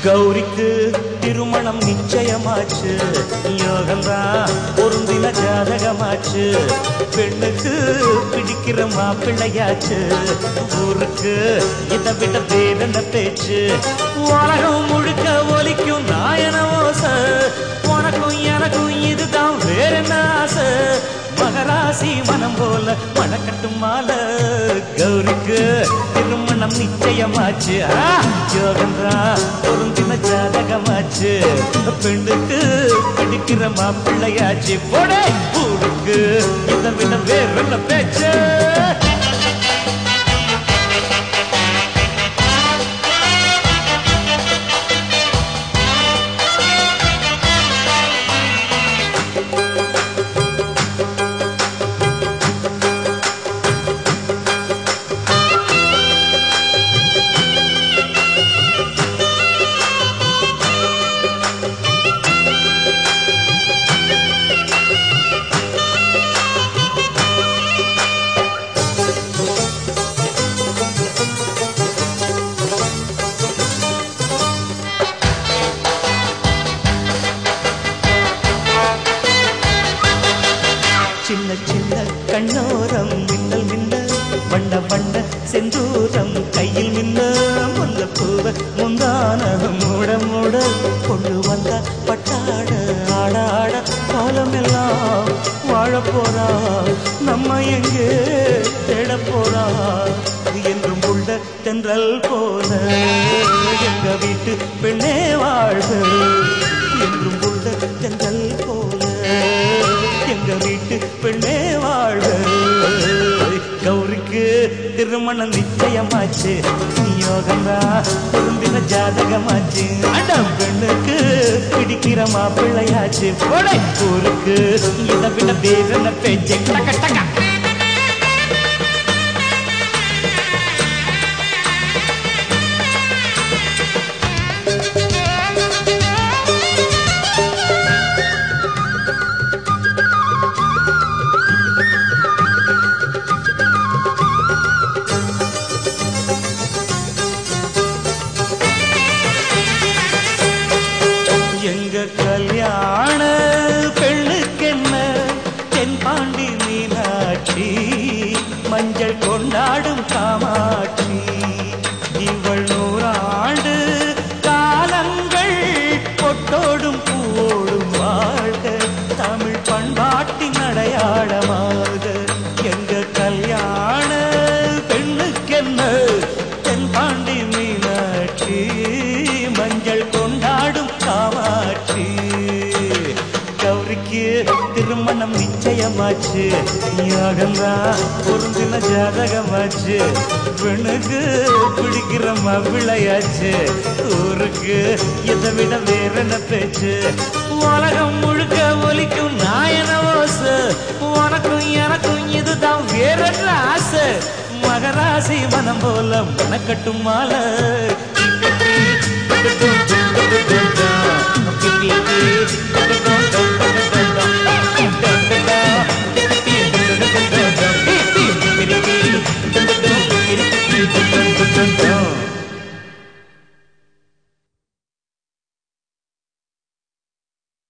கௌரிக்கு திருமணம் நிச்சயமாச்சு யோகம்தான் பொருந்தின ஜாதகமாச்சு பெண்ணுக்கு பிடிக்கிற மாப்பிள்ளையாச்சு ஊருக்கு இதை விட வேதன பேச்சு உலகம் முழுக்க ஒலிக்கும் நாயன ஓசை உனக்கும் எனக்கும் இதுதான் வேற என்ன ஆசை மகராசி மனம் போல மணக்கட்டும் மாலை கௌரிக்கு திருமணம் நிச்சயமாச்சு ஆ, யோகம்தான் பொருந்தின ஜாதகமாச்சு பெண்ணுக்கு பிடிக்கிற மாப்பிள்ளையாச்சு போடே ஊருக்கு இதை விட வேற என்ன பேச்சு சின்ன சின்ன கண்ணோரம் மின்னல் மின்னல் வண்ண வண்ண செந்தூரம் கையில் மின்ன முல்ல பூவ முந்தான மூட மூட கொண்டு வந்த பட்டாட ஆட ஆட காலமெல்லாம் வாழ போறா நம்ம எங்கே தேட போறா என்றும் உள்ள தென்றல் போல எங்க வீட்டு பெண்ணே வாழ்க என்றும் உள்ள தென்றல் போல எங்க வீட்டு பெண்ணே வாழ்க கௌரிக்கு திருமணம் நிச்சயமாச்சு யோகந்தா பொருந்தின ஜாதகமாச்சு அடம் பெண்ணுக்கு பிடிக்கிற மாப்பிள்ளையாச்சு போடை ஊருக்கு இதை விட வேதன பேச்சு டக்க டக்க எங்க கல்யாண பெண்ணுக்கென்ன தென்பாண்டி மீனாட்சி மஞ்சள் கொண்டாடும் காமாட்சி இவள் நூறாண்டு காலங்கள் பொட்டோடும் பூவோடும் வாழ்க தமிழ் பண்பாட்டின் அடையாளமாக எங்க கல்யாண பெண்ணுக்கென்ன தென்பாண்டி மீனாட்சி மஞ்சள் கொண்டாடும் காமாட்சி கௌரிக்கு திருமணம் நிச்சயமாச்சு யாகந்தான் பொருந்தின ஜாதகமாச்சு பெண்ணுக்கு பிடிக்கிற மாப்பிள்ளையாச்சு ஊருக்கு இதை விட வேற என்ன பேச்சு உலகம் முழுக்க ஒலிக்கும் நாயன ஓசு உனக்கும் எனக்கும் இதுதான் வேற என்ன ஆசை மகராசி மனம் போல மனக்கட்டும் மாலை Thank you.